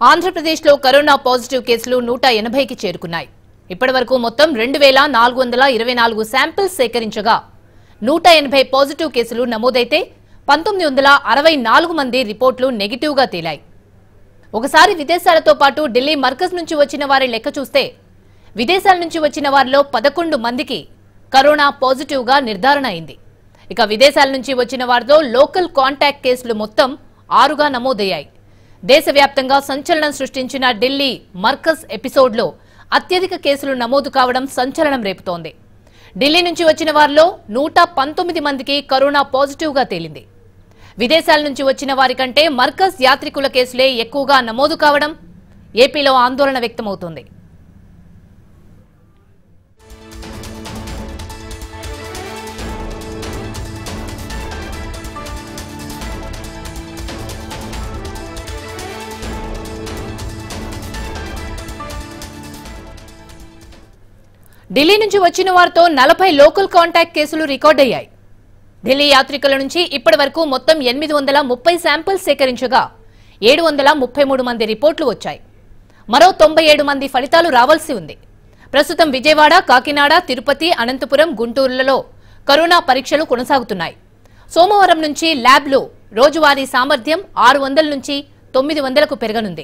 ఆంధ్రప్రదేశ్లో corona positive కేసులు నూట ఎనభైకి చేరుకున్నాయి ఇప్పటివరకు మొత్తం రెండు వేల నాలుగు వందల ఇరవై నాలుగు శాంపిల్స్ సేకరించగా నూట ఎనభై పాజిటివ్ కేసులు నమోదైతే పంతొమ్మిది వందల అరవై నాలుగు మంది రిపోర్టులు నెగిటివ్గా తేలాయి ఒకసారి విదేశాలతో పాటు ఢిల్లీ మర్కజ్ నుంచి వచ్చిన వారి లెక్క చూస్తే విదేశాల నుంచి వచ్చిన వారిలో పదకొండు మందికి కరోనా పాజిటివ్గా నిర్ధారణ అయింది ఇక విదేశాల నుంచి వచ్చిన వారిలో లోకల్ కాంటాక్ట్ కేసులు మొత్తం ఆరుగా నమోదయ్యాయి దేశవ్యాప్తంగా సంచలనం సృష్టించిన ఢిల్లీ మర్కజ్ ఎపిసోడ్లో అత్యధిక కేసులు నమోదు కావడం సంచలనం రేపుతోంది ఢిల్లీ నుంచి వచ్చిన వారిలో నూట పంతొమ్మిది మందికి కరోనా పాజిటివ్గా తేలింది విదేశాల నుంచి వచ్చిన వారి కంటే మర్కజ్ యాత్రికుల కేసులే ఎక్కువగా నమోదు కావడం ఏపీలో ఆందోళన వ్యక్తమవుతోంది ఢిల్లీ నుంచి వచ్చిన వారితో నలభై లోకల్ కాంటాక్ట్ కేసులు రికార్డయ్యాయి ఢిల్లీ యాత్రికుల నుంచి ఇప్పటి వరకు మొత్తం ఎనిమిది వందల ముప్పై శాంపిల్స్ సేకరించగా ఏడు వందల ముప్పై మూడు మంది రిపోర్టులు వచ్చాయి మరో తొంభై ఏడు మంది ఫలితాలు రావాల్సి ఉంది ప్రస్తుతం విజయవాడ కాకినాడ తిరుపతి అనంతపురం గుంటూరులలో కరోనా పరీక్షలు కొనసాగుతున్నాయి సోమవారం నుంచి ల్యాబ్లో రోజువారీ సామర్థ్యం ఆరు వందల నుంచి తొమ్మిది వందలకు పెరగనుంది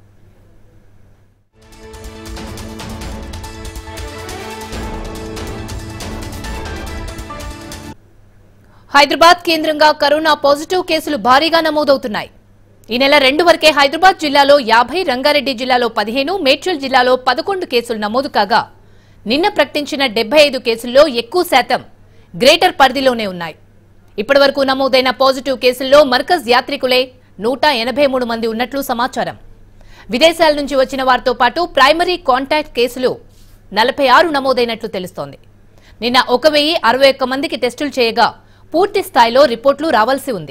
హైదరాబాద్ కేంద్రంగా కరోనా పాజిటివ్ కేసులు భారీగా నమోదవుతున్నాయి ఈ నెల రెండు వరకే హైదరాబాద్ జిల్లాలో యాభై రంగారెడ్డి జిల్లాలో పదిహేను మేడ్చల్ జిల్లాలో పదకొండు కేసులు నమోదు కాగా నిన్న ప్రకటించిన డెబ్బై ఐదు కేసుల్లో ఎక్కువ శాతం గ్రేటర్ పరిధిలోనే ఉన్నాయి ఇప్పటివరకు నమోదైన పాజిటివ్ కేసుల్లో మర్కజ్ యాత్రికులే నూట ఎనభై మూడు మంది ఉన్నట్లు సమాచారం విదేశాల నుంచి వచ్చిన వారితో పాటు ప్రైమరీ కాంటాక్ట్ కేసులు నలభై ఆరు నమోదైనట్లు తెలుస్తోంది నిన్న ఒక వెయ్యి అరవై ఒక్క మందికి టెస్టులు చేయగా పూర్తి స్థాయిలో రిపోర్టులు రావాల్సి ఉంది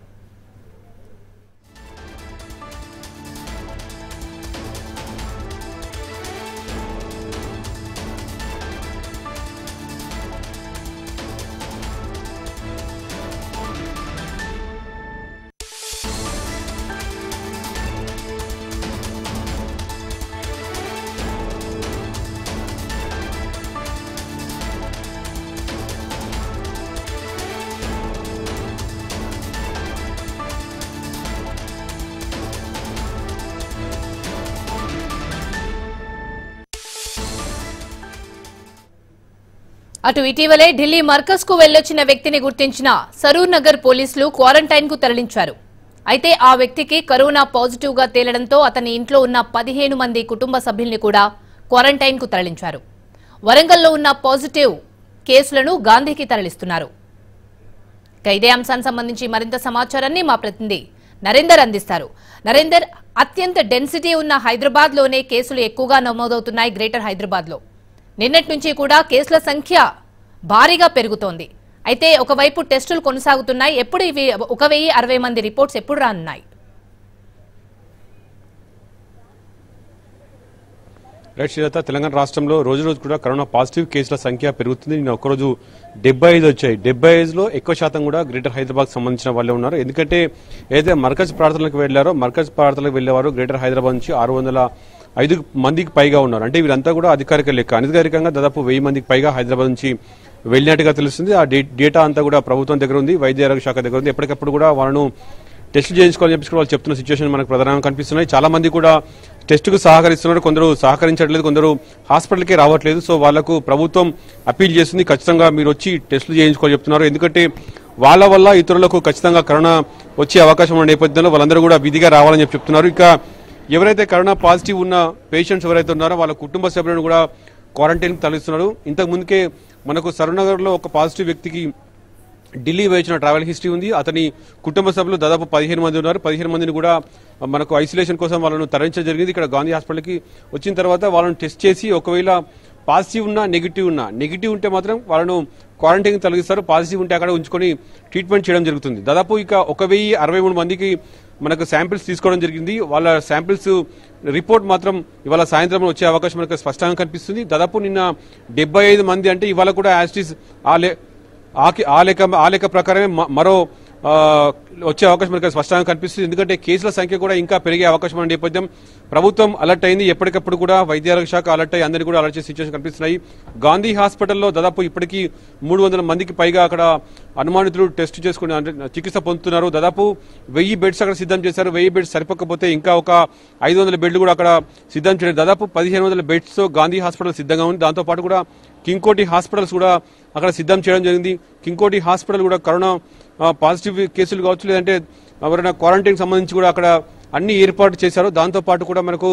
అటు ఇటీవలే ఢిల్లీ మర్కజ్ కు వెళ్లొచ్చిన వ్యక్తిని గుర్తించిన సరూర్ నగర్ పోలీసులు క్వారంటైన్ కు తరలించారు అయితే ఆ వ్యక్తికి కరోనా పాజిటివ్ గా తేలడంతో అతని ఇంట్లో ఉన్న పదిహేను మంది కుటుంబ సభ్యుల్ని కూడా క్వారంటైన్ కు తరలించారు వరంగల్లో ఉన్న పాజిటివ్ కేసులను గాంధీకి తరలిస్తున్నారు ఇక ఇదే అంశానికి సంబంధించి మరింత సమాచారాన్ని మా ప్రతినిధి నరేందర్ అందిస్తారు నరేందర్ అత్యంత డెన్సిటీ ఉన్న హైదరాబాద్ లోనే కేసులు ఎక్కువగా నమోదవుతున్నాయి గ్రేటర్ హైదరాబాద్ లో నిన్నటి నుంచి కూడా కేసుల సంఖ్య భారీగా పెరుగుతోంది అయితే ఒకవైపు టెస్టులు కొనసాగుతున్నాయి ఎప్పుడు ఇవి ఒక వెయ్యి అరవై మంది రిపోర్ట్స్ ఎప్పుడు రానున్నాయి రైట్ శ్రీలత తెలంగాణ రాష్ట్రంలో రోజు రోజు కూడా కరోనా పాజిటివ్ కేసుల సంఖ్య పెరుగుతుంది నిన్న ఒక్కరోజు డెబ్బై ఐదు వచ్చాయి డెబ్బై ఐదులో ఎక్కువ శాతం కూడా గ్రేటర్ హైదరాబాద్ సంబంధించిన వాళ్ళే ఉన్నారు ఎందుకంటే ఏదైతే మర్కజ్ ప్రార్థనలకు వెళ్లారో మర్కజ్ ప్రార్థనలకు వెళ్లేవారు గ్రేటర్ హైదరాబాద్ నుంచి ఆరు వందల ఐదు మందికి పైగా ఉన్నారు అంటే వీరంతా కూడా అధికారిక లెక్క అనధికారికంగా దాదాపు వెయ్యి మందికి పైగా హైదరాబాద్ నుంచి వెళ్ళినట్టుగా తెలుస్తుంది ఆ డే- డేటా అంతా కూడా ప్రభుత్వం దగ్గర ఉంది వైద్య ఆరోగ్య శాఖ దగ్గర ఉంది ఎప్పటికప్పుడు కూడా వాళ్ళను టెస్టులు చేయించుకోవాలని చెప్పి కూడా వాళ్ళు చెప్తున్న సిచ్యువేషన్ మనకు ప్రధానంగా కనిపిస్తున్నాయి చాలా మంది కూడా టెస్టుకు సహకరిస్తున్నారు కొందరు సహకరించట్లేదు కొందరు హాస్పిటల్కి రావట్లేదు సో వాళ్లకు ప్రభుత్వం అప్పీల్ చేస్తుంది ఖచ్చితంగా మీరు వచ్చి టెస్టులు చేయించుకోవాలని చెప్తున్నారు ఎందుకంటే వాళ్ళ వల్ల ఇతరులకు ఖచ్చితంగా కరోనా వచ్చే అవకాశం ఉన్న నేపథ్యంలో వాళ్ళందరూ కూడా విధిగా రావాలని చెప్పి చెప్తున్నారు ఇక ఎవరైతే కరోనా పాజిటివ్ ఉన్న పేషెంట్స్ ఎవరైతే ఉన్నారో వాళ్ళ కుటుంబ సభ్యులను కూడా క్వారంటైన్ తరలిస్తున్నారు ఇంతకు ముందుకే మనకు సరూనగర్లో ఒక పాజిటివ్ వ్యక్తికి ఢిల్లీ వేయించిన ట్రావెల్ హిస్టరీ ఉంది అతని కుటుంబ సభ్యులు దాదాపు పదిహేను మంది ఉన్నారు పదిహేను మందిని కూడా మనకు ఐసోలేషన్ కోసం వాళ్ళను తరలించడం జరిగింది ఇక్కడ గాంధీ హాస్పిటల్కి వచ్చిన తర్వాత వాళ్ళని టెస్ట్ చేసి ఒకవేళ పాజిటివ్ ఉన్నా నెగిటివ్ ఉన్నా నెగిటివ్ ఉంటే మాత్రం వాళ్ళను క్వారంటైన్ తొలగిస్తారు పాజిటివ్ ఉంటే అక్కడ ఉంచుకొని ట్రీట్మెంట్ చేయడం జరుగుతుంది దాదాపు ఇక ఒక వెయ్యి అరవై మూడు మందికి మనకు శాంపిల్స్ తీసుకోవడం జరిగింది వాళ్ళ శాంపిల్స్ రిపోర్ట్ మాత్రం ఇవాళ సాయంత్రం వచ్చే అవకాశం మనకు స్పష్టంగా కనిపిస్తుంది దాదాపు నిన్న డెబ్బై ఐదు మంది అంటే ఇవాళ కూడా యాస్టిస్ ఆ లే- ఆ కి- ఆ లెక్క ఆ లెక్క ప్రకారమే మ- మరో ఆ, వచ్చే అవకాశం మనకు స్పష్టంగా కనిపిస్తుంది ఎందుకంటే కేసుల సంఖ్య కూడా ఇంకా పెరిగే అవకాశం ఉన్న నేపథ్యం ప్రభుత్వం అలర్ట్ అయింది ఎప్పటికప్పుడు కూడా వైద్య ఆరోగ్య శాఖ అలర్ట్ అయ్యి అందరినీ కూడా అలర్ట్ చేసే సిచ్యువేషన్ కనిపిస్తున్నాయి గాంధీ హాస్పిటల్లో దాదాపు ఇప్పటికీ మూడు వందల మందికి పైగా అక్కడ అనుమానితులు టెస్ట్ చేసుకుని అంటే చికిత్స పొందుతున్నారు దాదాపు వెయ్యి బెడ్స్ అక్కడ సిద్ధం చేశారు వెయ్యి బెడ్స్ సరిపోకపోతే ఇంకా ఒక ఐదు వందల బెడ్లు కూడా అక్కడ సిద్ధం చేయడం దాదాపు పదిహేను వందల బెడ్స్ గాంధీ హాస్పిటల్ సిద్ధంగా ఉంది దాంతో పాటు కూడా కింగ్కోటి హాస్పిటల్స్ కూడా అక్కడ సిద్ధం చేయడం జరిగింది కింగ్కోటి హాస్పిటల్ కూడా కరోనా ఆ, పాజిటివ్ కేసులు కావచ్చు లేదంటే ఎవరైనా క్వారంటైన్ సంబంధించి కూడా అక్కడ అన్ని ఏర్పాటు చేశారు దాంతో పాటు కూడా మనకు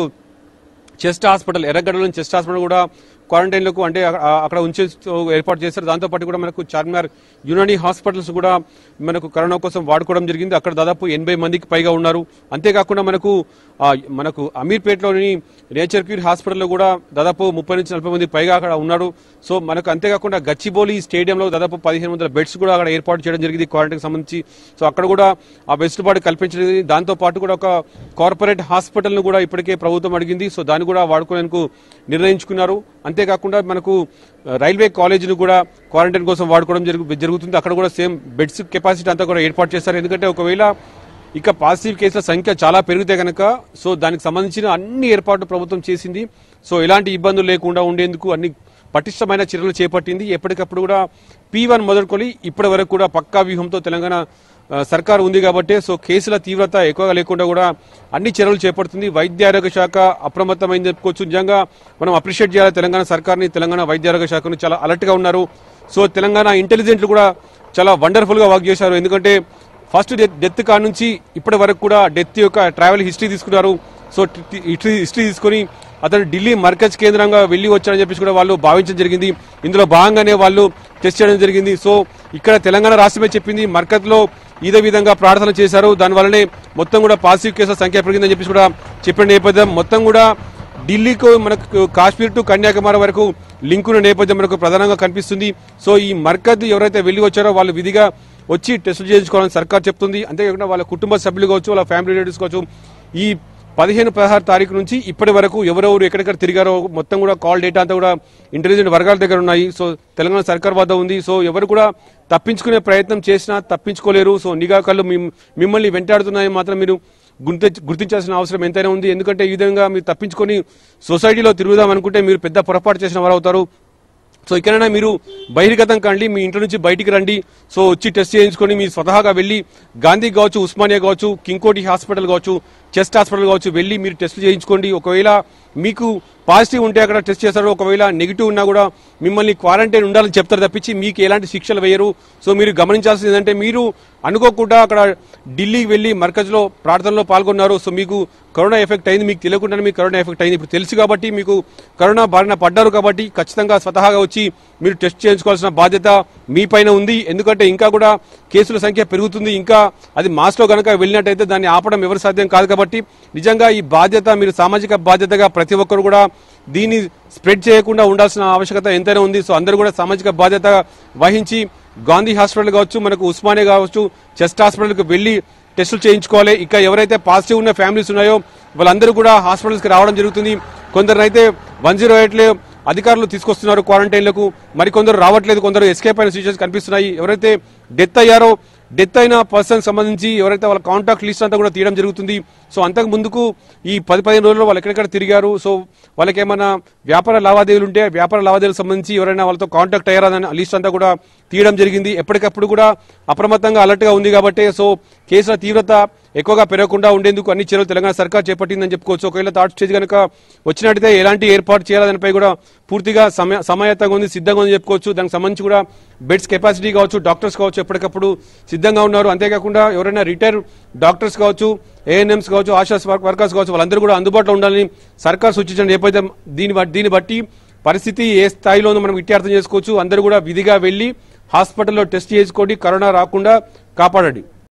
చెస్ట్ హాస్పిటల్ ఎర్రగడ్డలోని చెస్ట్ హాస్పిటల్ కూడా క్వారంటైన్లకు అంటే అక్కడ- అక్కడ ఉంచే ఏర్పాటు చేశారు దాంతో పాటు కూడా మనకు చార్మినార్ యునాని హాస్పిటల్స్ కూడా మనకు కరోనా కోసం వాడుకోవడం జరిగింది అక్కడ దాదాపు ఎనభై మందికి పైగా ఉన్నారు అంతేకాకుండా మనకు ఆ, మనకు అమీర్పేటలోని నేచర్ క్యూర్ హాస్పిటల్లో కూడా దాదాపు ముప్పై నుంచి నలభై మంది పైగా అక్కడ ఉన్నారు సో మనకు అంతేకాకుండా గచ్చిబౌలి స్టేడియంలో దాదాపు పదిహేను వందల బెడ్స్ కూడా అక్కడ ఏర్పాటు చేయడం జరిగింది క్వారంటైన్ సంబంధించి సో అక్కడ కూడా ఆ వెసులుబాటు కల్పించడం దాంతో పాటు కూడా ఒక కార్పొరేట్ హాస్పిటల్ ను కూడా ఇప్పటికే ప్రభుత్వం అడిగింది సో దాన్ని కూడా వాడుకునేందుకు నిర్ణయించుకున్నారు అంతేకాకుండా మనకు ఆ, రైల్వే కాలేజీని కూడా క్వారంటైన్ కోసం వాడుకోవడం జరుగు- జరుగుతుంది అక్కడ కూడా సేమ్ బెడ్స్ కెపాసిటీ అంతా కూడా ఏర్పాటు చేస్తారు ఎందుకంటే ఒకవేళ ఇక పాజిటివ్ కేసుల సంఖ్య చాలా పెరిగితే కనుక సో దానికి సంబంధించిన అన్ని ఏర్పాట్లు ప్రభుత్వం చేసింది సో ఎలాంటి ఇబ్బందులు లేకుండా ఉండేందుకు అన్ని పటిష్టమైన చర్యలు చేపట్టింది ఎప్పటికప్పుడు కూడా పీ వన్ మొదలుకొని ఇప్పటి వరకు కూడా పక్కా వ్యూహంతో తెలంగాణ ఆ, సర్కార్ ఉంది కాబట్టి సో కేసుల తీవ్రత ఎక్కువగా లేకుండా కూడా అన్ని చర్యలు చేపడుతుంది వైద్య ఆరోగ్య శాఖ అప్రమత్తమైంది చెప్పుకోవచ్చు నిజంగా మనం అప్రిషియేట్ చేయాలి తెలంగాణ సర్కార్ని తెలంగాణ వైద్య ఆరోగ్య శాఖను చాలా అలర్ట్ గా ఉన్నారు సో తెలంగాణ ఇంటెలిజెంట్లు కూడా చాలా వండర్ఫుల్ గా వర్క్ చేశారు ఎందుకంటే ఫస్ట్ డెత్ డెత్ కాడ నుంచి ఇప్పటి వరకు కూడా డెత్ యొక్క ట్రావెల్ హిస్టరీ తీసుకున్నారు సో హిస్టరీ హిస్టరీ తీసుకొని అతను ఢిల్లీ మర్కజ్ కేంద్రంగా వెళ్ళి వచ్చాడని చెప్పేసి కూడా వాళ్ళు భావించడం జరిగింది ఇందులో భాగంగానే వాళ్ళు టెస్ట్ చేయడం జరిగింది సో ఇక్కడ తెలంగాణ రాష్ట్రమే చెప్పింది మర్కజ్లో ఇదే విధంగా ప్రార్థన చేశారు దానివల్లనే మొత్తం కూడా పాజిటివ్ కేసుల సంఖ్య పెరిగిందని చెప్పేసి కూడా చెప్పిన నేపథ్యం మొత్తం కూడా ఢిల్లీకు మనకు కాశ్మీర్ టు కన్యాకుమారి వరకు లింక్ ఉన్న నేపథ్యం మనకు ప్రధానంగా కనిపిస్తుంది సో ఈ మర్కజ్ ఎవరైతే వెళ్ళి వచ్చారో వాళ్ళు విధిగా వచ్చి టెస్టులు చేయించుకోవాలని సర్కార్ చెప్తుంది అంతేకాకుండా వాళ్ళ కుటుంబ సభ్యులు కావచ్చు వాళ్ళ ఫ్యామిలీ రిలేటివ్స్ కావచ్చు ఈ పదిహేను పదహారు తారీఖు నుంచి ఇప్పటి వరకు ఎవరెవరు ఎక్కడెక్కడ తిరిగారో మొత్తం కూడా కాల్ డేటా అంతా కూడా ఇంటెలిజెంట్ వర్గాల దగ్గర ఉన్నాయి సో తెలంగాణ సర్కార్ వద్ద ఉంది సో ఎవరు కూడా తప్పించుకునే ప్రయత్నం చేసినా తప్పించుకోలేరు సో నిఘా కళ్ళు మిమ్- మిమ్మల్ని వెంటాడుతున్నాయి మాత్రం మీరు గుర్తి గుర్తించాల్సిన అవసరం ఎంతైనా ఉంది ఎందుకంటే ఈ విధంగా మీరు తప్పించుకొని సొసైటీలో తిరుగుదాం అనుకుంటే మీరు పెద్ద పొరపాటు చేసిన వారు అవుతారు సో ఇక్కడైనా మీరు బహిర్గతం కండి మీ ఇంట్లో నుంచి బయటికి రండి సో వచ్చి టెస్ట్ చేయించుకొని మీరు స్వతహాగా వెళ్ళి గాంధీ కావచ్చు ఉస్మానియా కావచ్చు కింగ్కోటి హాస్పిటల్ కావచ్చు చెస్ట్ హాస్పిటల్ కావచ్చు వెళ్ళి మీరు టెస్ట్ చేయించుకోండి ఒకవేళ మీకు పాజిటివ్ ఉంటే అక్కడ టెస్ట్ చేస్తారు ఒకవేళ నెగిటివ్ ఉన్నా కూడా మిమ్మల్ని క్వారంటైన్ ఉండాలని చెప్తారు తప్పించి మీకు ఎలాంటి శిక్షలు వేయరు సో మీరు గమనించాల్సింది ఏంటంటే మీరు అనుకోకుండా అక్కడ ఢిల్లీకి వెళ్ళి మర్కజ్లో ప్రార్థనలో పాల్గొన్నారు సో మీకు కరోనా ఎఫెక్ట్ అయింది మీకు తెలియకుండానే మీకు కరోనా ఎఫెక్ట్ అయింది ఇప్పుడు తెలుసు కాబట్టి మీకు కరోనా బారిన పడ్డారు కాబట్టి ఖచ్చితంగా స్వతహాగా వచ్చి మీరు టెస్ట్ చేయించుకోవాల్సిన బాధ్యత మీ పైన ఉంది ఎందుకంటే ఇంకా కూడా కేసుల సంఖ్య పెరుగుతుంది ఇంకా అది మాస్లో కనుక వెళ్ళినట్టయితే దాన్ని ఆపడం ఎవరు సాధ్యం కాదు కాబట్టి నిజంగా ఈ బాధ్యత మీరు సామాజిక బాధ్యతగా ప్రతి ఒక్కరు కూడా దీన్ని స్ప్రెడ్ చేయకుండా ఉండాల్సిన ఆవశ్యకత ఎంతైనా ఉంది సో అందరూ కూడా సామాజిక బాధ్యత వహించి గాంధీ హాస్పిటల్ కావచ్చు మనకు ఉస్మానియా కావచ్చు చెస్ట్ హాస్పిటల్కి వెళ్ళి టెస్టులు చేయించుకోవాలి ఇక ఎవరైతే పాజిటివ్ ఉన్న ఫ్యామిలీస్ ఉన్నాయో వాళ్ళందరూ కూడా హాస్పిటల్స్కి రావడం జరుగుతుంది కొందరినైతే వన్ జీరో ఎయిట్లో అధికారులు తీసుకొస్తున్నారు క్వారంటైన్లకు మరికొందరు రావట్లేదు కొందరు ఎస్కేప్ అయిన సిచ్యువేషన్ కనిపిస్తున్నాయి ఎవరైతే డెత్ అయ్యారో డెత్ అయిన పర్సన్ సంబంధించి ఎవరైతే వాళ్ళ కాంటాక్ట్ లిస్ట్ అంతా కూడా తీయడం జరుగుతుంది సో అంతకు ముందుకు ఈ పది పదిహేను రోజుల్లో వాళ్ళు ఎక్కడెక్కడ తిరిగారు సో వాళ్ళకి ఏమైనా వ్యాపార లావాదేవీలు ఉంటే ఆ వ్యాపార లావాదేవీలకు సంబంధించి ఎవరైనా వాళ్ళతో కాంటాక్ట్ అయ్యారా అనే లిస్ట్ అంతా కూడా తీయడం జరిగింది ఎప్పటికప్పుడు కూడా అప్రమత్తంగా అలర్ట్ గా ఉంది కాబట్టి సో కేసుల తీవ్రత ఎక్కువగా పెరగకుండా ఉండేందుకు అన్ని చర్యలు తెలంగాణ సర్కార్ చేపట్టిందని చెప్పుకోవచ్చు ఒకవేళ థర్డ్ స్టేజ్ కనుక వచ్చినట్టయితే ఎలాంటి ఏర్పాటు చేయాలనిపై కూడా పూర్తిగా సమయ సమాయత్తంగా ఉంది సిద్ధంగా ఉంది చెప్పుకోవచ్చు దానికి సంబంధించి కూడా బెడ్స్ కెపాసిటీ కావచ్చు డాక్టర్స్ కావచ్చు ఎప్పటికప్పుడు సిద్ధంగా ఉన్నారు అంతేకాకుండా ఎవరైనా రిటైర్ డాక్టర్స్ కావచ్చు ఏఎన్ఎంస్ కావచ్చు ఆశా వర్కర్స్ కావచ్చు వాళ్ళందరూ కూడా అందుబాటులో ఉండాలని సర్కార్ సూచించిన నేపథ్యం దీని బట్టి- దీన్ని బట్టి పరిస్థితి ఏ స్థాయిలో ఉందో మనం ఇట్టి అర్థం చేసుకోవచ్చు అందరూ కూడా విధిగా వెళ్ళి హాస్పిటల్లో టెస్ట్ చేసుకోండి కరోనా రాకుండా కాపాడండి